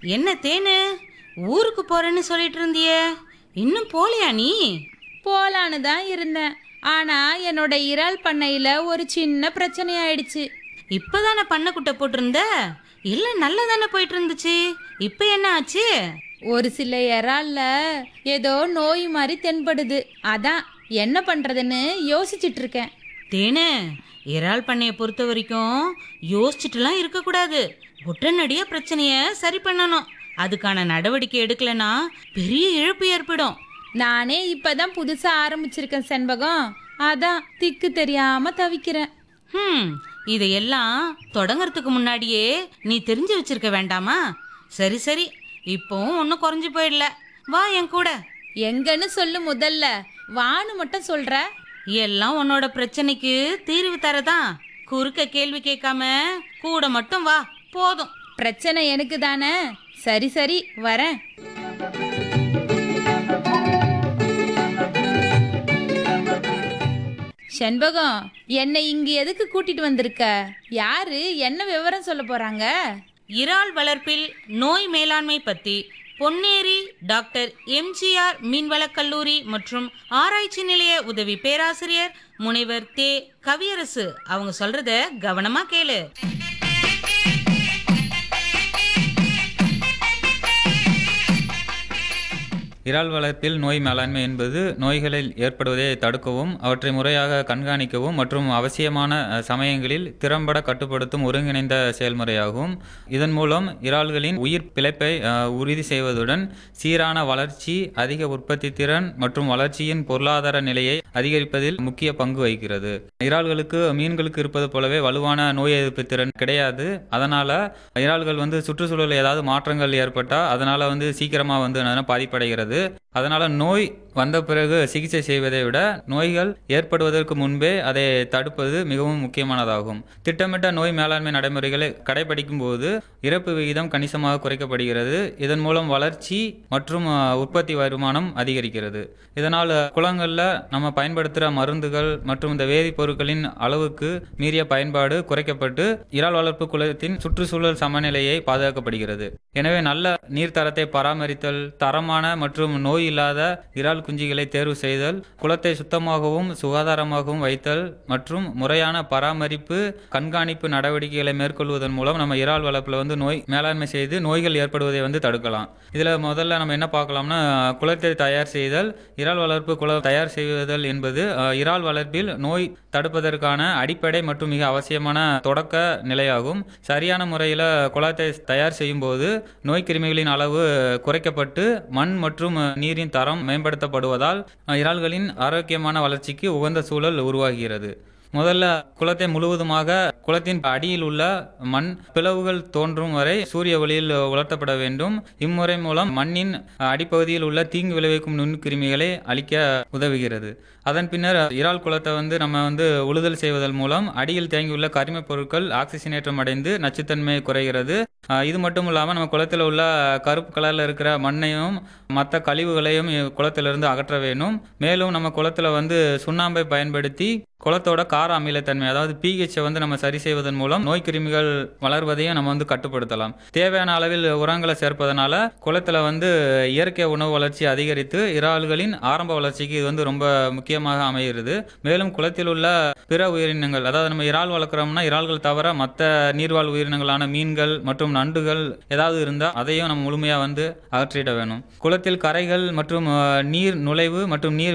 என்ன தேனு ஊருக்கு போறேன்னு சொல்லிட்டு இருந்தியே இன்னும் போலையா நீ போலான்னு தான் இருந்தேன் ஆனா என்னோட இறால் பண்ணையில ஒரு சின்ன பிரச்சனை ஆயிடுச்சு இப்பதானே பண்ணக்குட்டை போட்டிருந்த எல்லாம் நல்லா தானே போயிட்டு இருந்துச்சு இப்போ என்ன ஆச்சு ஒரு சில இறால்ல ஏதோ நோய் மாதிரி தென்படுது அதான் என்ன பண்றதுன்னு யோசிச்சிட்டு இருக்கேன் தேனு இறால் பண்ணையை பொறுத்த வரைக்கும் யோசிச்சுட்டுலாம் இருக்கக்கூடாது உடனடியாக பிரச்சனையை சரி பண்ணணும் அதுக்கான நடவடிக்கை எடுக்கலைன்னா பெரிய இழப்பு ஏற்படும் நானே இப்பதான் புதுசா ஆரம்பிச்சிருக்கேன் செண்பகம் அதான் திக்கு தெரியாம தவிக்கிறேன் ஹம் இதையெல்லாம் தொடங்கறதுக்கு முன்னாடியே நீ தெரிஞ்சு வச்சிருக்க வேண்டாமா சரி சரி இப்போவும் ஒன்றும் குறைஞ்சு போயிடல வா என் கூட எங்கன்னு சொல்லு முதல்ல வான்னு மட்டும் சொல்ற எல்லாம் உன்னோட பிரச்சனைக்கு தீர்வு தரதான் குறுக்க கேள்வி கேட்காம கூட மட்டும் வா போதும் பிரச்சனை எனக்கு தானே சரி சரி வரேன் செண்பகம் என்னை இங்க எதுக்கு கூட்டிட்டு வந்திருக்க யாரு என்ன விவரம் சொல்ல போறாங்க இறால் வளர்ப்பில் நோய் மேலாண்மை பத்தி பொன்னேரி டாக்டர் எம்ஜிஆர் மீன்வளக் கல்லூரி மற்றும் ஆராய்ச்சி நிலைய உதவி பேராசிரியர் முனைவர் தே கவியரசு அவங்க சொல்றத கவனமா கேளு இறால் வளர்ப்பில் நோய் மேலாண்மை என்பது நோய்களில் ஏற்படுவதை தடுக்கவும் அவற்றை முறையாக கண்காணிக்கவும் மற்றும் அவசியமான அஹ், சமயங்களில் திறம்பட கட்டுப்படுத்தும் ஒருங்கிணைந்த செயல்முறையாகும் இதன் மூலம் இறால்களின் உயிர் பிழைப்பை அஹ், உறுதி செய்வதுடன் சீரான வளர்ச்சி அதிக உற்பத்தி திறன் மற்றும் வளர்ச்சியின் பொருளாதார நிலையை அதிகரிப்பதில் முக்கிய பங்கு வகிக்கிறது இறால்களுக்கு மீன்களுக்கு இருப்பது போலவே வலுவான நோய் எதிர்ப்பு திறன் கிடையாது அதனால இறால்கள் வந்து சுற்றுச்சூழல் ஏதாவது மாற்றங்கள் ஏற்பட்டால் அதனால வந்து சீக்கிரமா வந்து என்னன்னா பாதிப்படைகிறது அதனால நோய் வந்த பிறகு சிகிச்சை செய்வதை விட நோய்கள் ஏற்படுவதற்கு முன்பே அதை தடுப்பது மிகவும் முக்கியமானதாகும் திட்டமிட்ட நோய் மேலாண்மை நடைமுறைகளை கடைபிடிக்கும் போது இறப்பு விகிதம் கணிசமாக குறைக்கப்படுகிறது இதன் மூலம் வளர்ச்சி மற்றும் அஹ், உற்பத்தி வருமானம் அதிகரிக்கிறது இதனால் குளங்களில் நம்ம பயன்படுத்துகிற மருந்துகள் மற்றும் இந்த வேதிப்பொருட்களின் அளவுக்கு மீறிய பயன்பாடு குறைக்கப்பட்டு இறால் வளர்ப்பு குளத்தின் சுற்றுச்சூழல் சமநிலையை பாதுகாக்கப்படுகிறது எனவே நல்ல நீர்த்தரத்தை பராமரித்தல் தரமான மற்றும் நோய் இல்லாத இறால் குஞ்சுகளை தேர்வு செய்தல் குளத்தை சுத்தமாகவும் சுகாதாரமாகவும் வைத்தல் மற்றும் முறையான பராமரிப்பு கண்காணிப்பு நடவடிக்கைகளை மேற்கொள்வதன் மூலம் நம்ம இறால் வளர்ப்பில் வந்து நோய் மேலாண்மை செய்து நோய்கள் ஏற்படுவதை வந்து தடுக்கலாம் இதில் முதல்ல நம்ம என்ன பார்க்கலாம்னா குளத்தை தயார் செய்தல் இறால் வளர்ப்பு குளம் தயார் செய்வதல் என்பது அஹ், இறால் வளர்ப்பில் நோய் தடுப்பதற்கான அடிப்படை மற்றும் மிக அவசியமான தொடக்க நிலையாகும் சரியான முறையில் குளத்தை தயார் செய்யும் போது நோய் கிருமிகளின் அளவு குறைக்கப்பட்டு மண் மற்றும் நீரின் தரம் மேம்படுத்தப்படுவதால் அஹ், இறால்களின் ஆரோக்கியமான வளர்ச்சிக்கு உகந்த சூழல் உருவாகிறது முதல்ல குளத்தை முழுவதுமாக குளத்தின் அடியில் உள்ள மண் பிளவுகள் தோன்றும் வரை சூரிய ஒளியில் உலர்த்தப்பட வேண்டும் இம்முறை மூலம் மண்ணின் அடிப்பகுதியில் உள்ள தீங்கு விளைவிக்கும் நுண்கிருமிகளை அழிக்க உதவுகிறது அதன் பின்னர் இறால் குளத்தை வந்து நம்ம வந்து உழுதல் செய்வதன் மூலம் அடியில் தேங்கியுள்ள கரிமப் பொருட்கள் ஆக்சிஜனேற்றம் அடைந்து நச்சுத்தன்மை குறைகிறது அஹ் இது மட்டும் இல்லாமல் நம்ம குளத்தில் உள்ள கருப்பு கலரில் இருக்கிற மண்ணையும் மற்ற கழிவுகளையும் குளத்திலிருந்து அகற்ற வேணும் மேலும் நம்ம குளத்தில் வந்து சுண்ணாம்பை பயன்படுத்தி குளத்தோட கார அமிலத்தன்மை அதாவது பிஹெச்சை வந்து நம்ம சரி செய்வதன் மூலம் நோய் கிருமிகள் வளர்வதையும் நம்ம வந்து கட்டுப்படுத்தலாம் தேவையான அளவில் உரங்களை சேர்ப்பதனால குளத்துல வந்து இயற்கை உணவு வளர்ச்சி அதிகரித்து இறால்களின் ஆரம்ப வளர்ச்சிக்கு இது வந்து ரொம்ப முக்கியமாக அமைகிறது மேலும் குளத்தில் உள்ள பிற உயிரினங்கள் அதாவது நம்ம இறால் வளர்க்குறோம்னா இறால்கள் தவிர மற்ற நீர்வாழ் உயிரினங்களான மீன்கள் மற்றும் நண்டுகள் ஏதாவது இருந்தால் அதையும் நம்ம முழுமையாக வந்து அகற்றிட வேணும் குளத்தில் கரைகள் மற்றும் அஹ், நீர் நுழைவு மற்றும் நீர்